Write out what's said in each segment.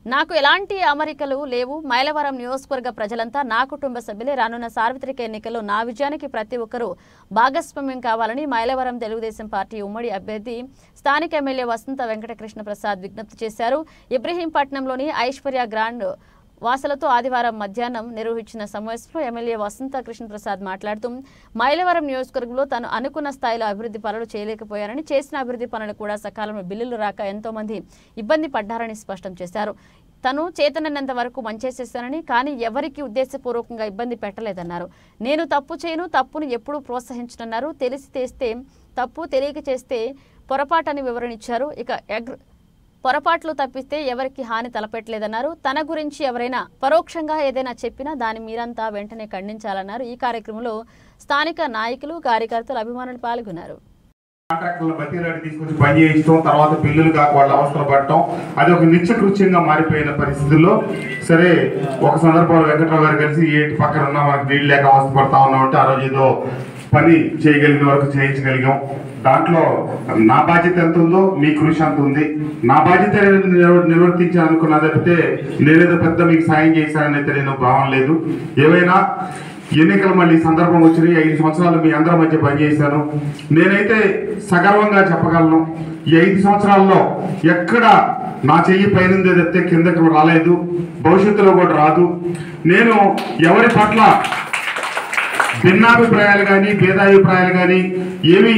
నాకు ఎలాంటి అమరికలు లేవు మైలవరం నియోజకవర్గ ప్రజలంతా నా కుటుంబ సభ్యులే రానున్న సార్వత్రిక ఎన్నికల్లో నా విజయానికి ప్రతి ఒక్కరూ భాగస్వామ్యం కావాలని మైలవరం తెలుగుదేశం పార్టీ ఉమ్మడి అభ్యర్థి స్థానిక ఎమ్మెల్యే వసంత వెంకటకృష్ణ ప్రసాద్ విజ్ఞప్తి చేశారు ఇబ్రహీంపట్నంలోని ఐశ్వర్య గ్రాండ్ వాసులతో ఆదివారం మధ్యాహ్నం నిర్వహించిన సమావేశంలో ఎమ్మెల్యే వసంత కృష్ణప్రసాద్ మాట్లాడుతూ మైలవరం నియోజకవర్గంలో తాను అనుకున్న స్థాయిలో అభివృద్ధి పనులు చేయలేకపోయారని చేసిన అభివృద్ధి పనులు కూడా సకాలంలో బిల్లులు రాక ఎంతో మంది ఇబ్బంది పడ్డారని స్పష్టం చేశారు తను చేతనన్నంత వరకు మంచేసేస్తానని కానీ ఎవరికి ఉద్దేశపూర్వకంగా ఇబ్బంది పెట్టలేదన్నారు నేను తప్పు చేయను తప్పును ఎప్పుడూ ప్రోత్సహించనన్నారు తెలిసి చేస్తే తప్పు తెలియక చేస్తే పొరపాటని వివరణ ఇచ్చారు ఇక ఎగ్ర పొరపాట్లు తప్పిస్తే ఎవరికి హాని తలపెట్టలేదన్నారు తన గురించి ఎవరైనా పరోక్షంగా ఏదైనా చెప్పినా దాన్ని మీరంతా వెంటనే ఖండించాలన్నారు ఈ కార్యక్రమంలో స్థానిక నాయకులు కార్యకర్తలు అభిమానులు పాల్గొన్నారు కాంట్రాక్టర్లను బతిలాడి తీసుకొచ్చి పని చేయించడం తర్వాత బిల్లులు కాక వాళ్ళు అవసరం పడటం అది ఒక నిత్య కృత్యంగా మారిపోయిన పరిస్థితుల్లో సరే ఒక సందర్భంలో వెంకట్రావు గారు కలిసి ఏటి పక్కన ఉన్నా మనకు నీళ్ళు లేక అవస్థ పడతా ఉన్నామంటే ఆ రోజు ఏదో పని చేయగలిగిన వరకు చేయించగలిగాం దాంట్లో నా బాధ్యత ఎంత ఉందో మీ కృషి అంత ఉంది నా బాధ్యత నిర్వ- నిర్వర్తించాను అనుకున్నా తప్పితే నేనేదో పెద్ద మీకు సాయం చేశానని అయితే నేను భావన లేదు ఏవైనా ఎన్నికలు మళ్ళీ సందర్భం వచ్చినాయి ఐదు సంవత్సరాలు మీ అందరి మధ్య పనిచేశాను నేనైతే సగర్వంగా చెప్పగలను ఈ ఐదు సంవత్సరాల్లో ఎక్కడ నా చెయ్యి పైనుంది తప్పితే కిందకి రాలేదు భవిష్యత్తులో కూడా రాదు నేను ఎవరి పట్ల భిన్నాభిప్రాయాలు కానీ భేదాభిప్రాయాలు కానీ ఏవి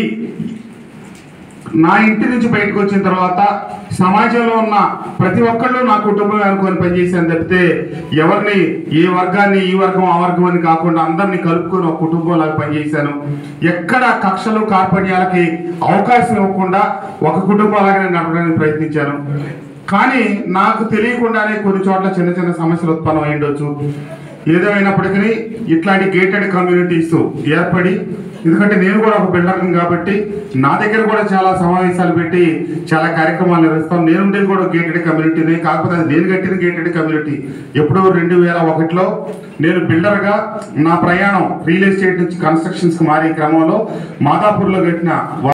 నా ఇంటి నుంచి బయటకు వచ్చిన తర్వాత సమాజంలో ఉన్న ప్రతి ఒక్కళ్ళు నా కుటుంబం అనుకొని పనిచేశాను తప్పితే ఎవరిని ఏ వర్గాన్ని ఈ వర్గం ఆ వర్గం అని కాకుండా అందరినీ కలుపుకొని ఒక కుటుంబం లాగా పనిచేశాను ఎక్కడ కక్షలు కార్పణ్యాలకి అవకాశం ఇవ్వకుండా ఒక కుటుంబం లాగానే నడపడానికి ప్రయత్నించాను కానీ నాకు తెలియకుండానే కొన్ని చోట్ల చిన్న చిన్న సమస్యలు ఉత్పన్నం అయ్యుండొచ్చు ఏదేమైనప్పటికీ ఇట్లాంటి గేటెడ్ కమ్యూనిటీస్ ఏర్పడి ఎందుకంటే నేను కూడా ఒక బిల్డర్ని కాబట్టి నా దగ్గర కూడా చాలా సమావేశాలు పెట్టి చాలా కార్యక్రమాలు నిర్వహిస్తాం నేను ఉండేది కూడా గేటెడ్ కమ్యూనిటీనే కాకపోతే అది నేను కట్టిన గేటెడ్ కమ్యూనిటీ ఎప్పుడో రెండు వేల ఒకటిలో నేను బిల్డర్గా నా ప్రయాణం రియల్ ఎస్టేట్ నుంచి కన్స్ట్రక్షన్స్కి మారే క్రమంలో మాదాపూర్లో కట్టిన